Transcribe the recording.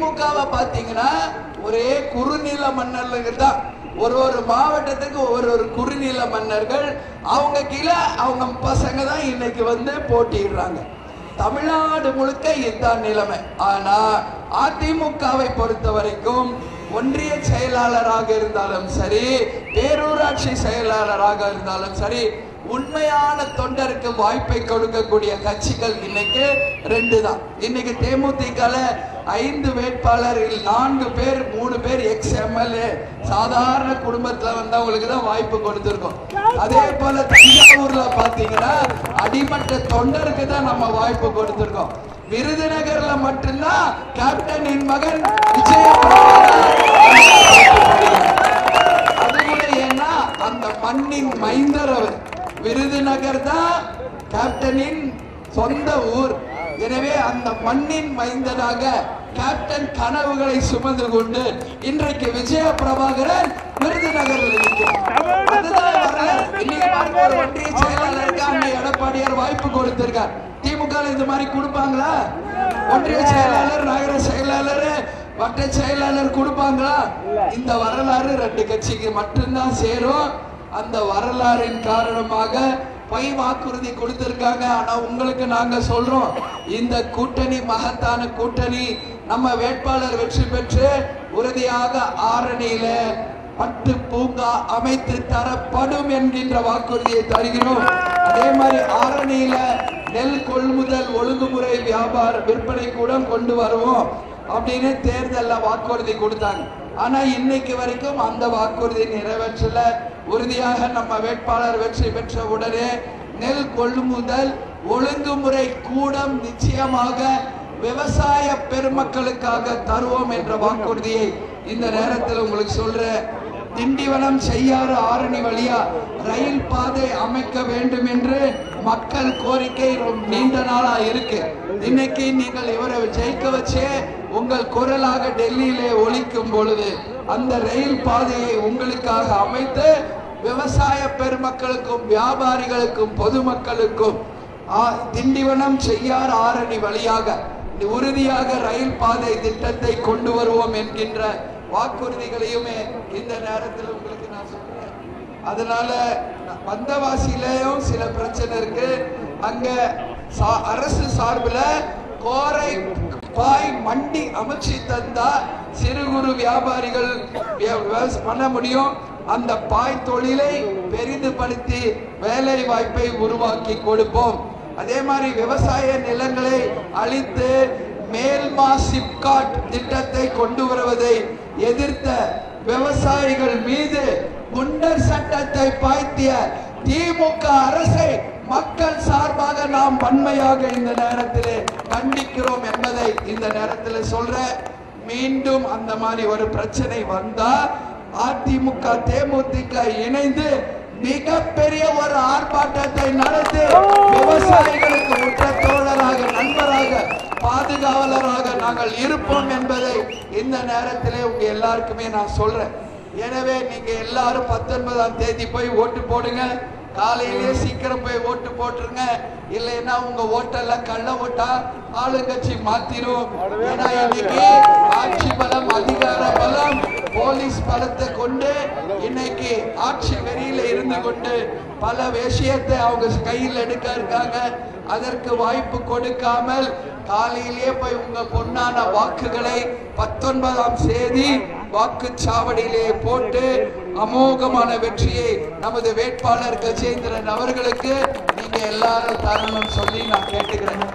திமுகவை பாத்தீங்கன்னா ஒரே குறுநில மன்னர்கள் தான் ஒரு ஒரு மாவட்டத்துக்கு ஒரு ஒரு குறுநில மன்னர்கள் அவங்க கீழே அவங்க பசங்க தான் இன்னைக்கு வந்து போட்டியிடுறாங்க தமிழ்நாடு முழுக்க இதுதான் நிலைமை ஆனா அதிமுகவை பொறுத்த வரைக்கும் ஒன்றிய செயலாளராக இருந்தாலும் சரி பேரூராட்சி செயலாளராக இருந்தாலும் சரி உண்மையான தொண்டருக்கு வாய்ப்பை கொடுக்கக்கூடிய கட்சிகள் இன்னைக்கு ரெண்டு தான் இன்னைக்கு தேமுதிகல ஐந்து வேட்பாளரில் நான்கு பேர் மூணு பேர் எக்ஸ் எம்எல்ஏ சாதாரண குடும்பத்துல வந்தவங்களுக்கு தான் வாய்ப்பு கொடுத்திருக்கோம் அதே போல தஞ்சாவூர்ல பாத்தீங்கன்னா அடிமட்ட தொண்டருக்கு தான் நம்ம வாய்ப்பு கொடுத்திருக்கோம் விருதுநகர்ல மட்டும்தான் கேப்டனின் மகன் விஜய அது கூட ஏன்னா அந்த மண்ணின் மைந்தர் அவர் விருதுநகர் தான் கேப்டனின் சொந்த ஊர் எனவே அந்த மண்ணின் மைந்தனாக கேப்டன் கனவுகளை சுமந்து கொண்டு இன்றைக்கு விஜய பிரபாகரன் விருதுநகரில் இருக்கிறார் அதுதான் வரலாறு. இன்னைக்கு பாருங்க, ஒரு ஒன்றிய செயலாளருக்கு அன்னை எடப்பாடியார் வாய்ப்பு கொடுத்திருக்கார் திமுக ல இந்த மாதிரி கொடுப்பாங்களா ஒன்றிய செயலாளர் நகர செயலாளர் வட்ட செயலாளர் கொடுப்பாங்களா இந்த வரலாறு ரெண்டு கட்சிக்கு மட்டும்தான் சேரும் அந்த வரலாறின் காரணமாக பொய் வாக்குறுதி கொடுத்திருக்காங்க ஆனா உங்களுக்கு நாங்க சொல்றோம் இந்த கூட்டணி மகத்தான கூட்டணி நம்ம வேட்பாளர் வெற்றி பெற்று உறுதியாக ஆரணியில பட்டு பூங்கா அமைத்து தரப்படும் என்கின்ற வாக்குறுதியை தருகிறோம் அதே மாதிரி ஆரணியில நெல் கொள்முதல் ஒழுங்குமுறை வியாபார விற்பனை கூட கொண்டு வருவோம் அப்படின்னு தேர்தல்ல வாக்குறுதி கொடுத்தாங்க ஆனா இன்னைக்கு வரைக்கும் அந்த வாக்குறுதி நிறைவேற்றல உறுதியாக நம்ம வேட்பாளர் வெற்றி பெற்ற உடனே நெல் கொள்முதல் ஒழுங்குமுறை கூடம் நிச்சயமாக விவசாய பெருமக்களுக்காக தருவோம் என்ற வாக்குறுதியை இந்த நேரத்தில் உங்களுக்கு சொல்றேன் திண்டிவனம் செய்யாறு ஆரணி வழியா ரயில் பாதை அமைக்க வேண்டும் என்று மக்கள் கோரிக்கை ரொம்ப நீண்ட நாளா இருக்கு இன்னைக்கு நீங்கள் இவரை ஜெயிக்க வச்சே உங்கள் குரலாக டெல்லியிலே ஒலிக்கும் பொழுது அந்த ரயில் பாதையை உங்களுக்காக அமைத்து விவசாய பெருமக்களுக்கும் வியாபாரிகளுக்கும் பொதுமக்களுக்கும் ஆ, திண்டிவனம் செய்யார் ஆரணி வழியாக உறுதியாக ரயில் பாதை திட்டத்தை கொண்டு வருவோம் என்கின்ற வாக்குறுதிகளையுமே இந்த நேரத்தில் உங்களுக்கு நான் சொல்றேன் அதனால வந்தவாசியிலையும் சில பிரச்சனை இருக்கு அங்க சா- அரசு சார்புல கோரை பாய் மண்டி அமைச்சு தந்தா சிறு குறு வியாபாரிகள் வியா- விவச- பண்ண முடியும் அந்த பாய் தொழிலை பெரிதுபடுத்தி வேலை வாய்ப்பை உருவாக்கி கொடுப்போம் அதே மாதிரி விவசாய நிலங்களை அழித்து மேல்மா சிப்காட் திட்டத்தை கொண்டு வருவதை எதிர்த்த விவசாயிகள் மீது குண்டர் சட்டத்தை பாய்த்திய திமுக அரசை மக்கள் சார்பாக நாம் வன்மையாக இந்த நேரத்திலே கண்டிக்கிறோம் என்பதை இந்த நேரத்தில் சொல்றேன் மீண்டும் அந்த மாதிரி ஒரு பிரச்சனை வந்தா அதிமுக தேமுதிக இணைந்து மிகப்பெரிய ஒரு ஆர்ப்பாட்டத்தை நடத்தி விவசாயிகளுக்கு உற்ற தோழராக நண்பராக பாதுகாவலராக நாங்கள் இருப்போம் என்பதை இந்த நேரத்திலே உங்க எல்லாருக்குமே நான் சொல்றேன் எனவே நீங்க எல்லாரும் பத்தொன்பதாம் தேதி போய் ஓட்டு போடுங்க காலையிலேயே சீக்கிரம் போய் ஓட்டு போட்டுருங்க இல்லைன்னா உங்க ஓட்டெல்லாம் கள்ள ஓட்டா ஆளுங்கட்சி மாத்திரும் ஏன்னா இன்னைக்கு ஆட்சி பலம் அதிகார பலம் போலீஸ் பலத்தை கொண்டு இன்னைக்கு ஆட்சி வெறியில இருந்து கொண்டு பல விஷயத்தை அவங்க கையில் எடுக்க இருக்காங்க அதற்கு வாய்ப்பு கொடுக்காமல் காலையிலேயே போய் உங்க பொன்னான வாக்குகளை பத்தொன்பதாம் தேதி வாக்குச்சாவடியிலே போட்டு அமோகமான வெற்றியை நமது வேட்பாளர் கஜேந்திரன் அவர்களுக்கு நீங்க எல்லாரும் தரணும் சொல்லி நான் கேட்டுக்கிறேன்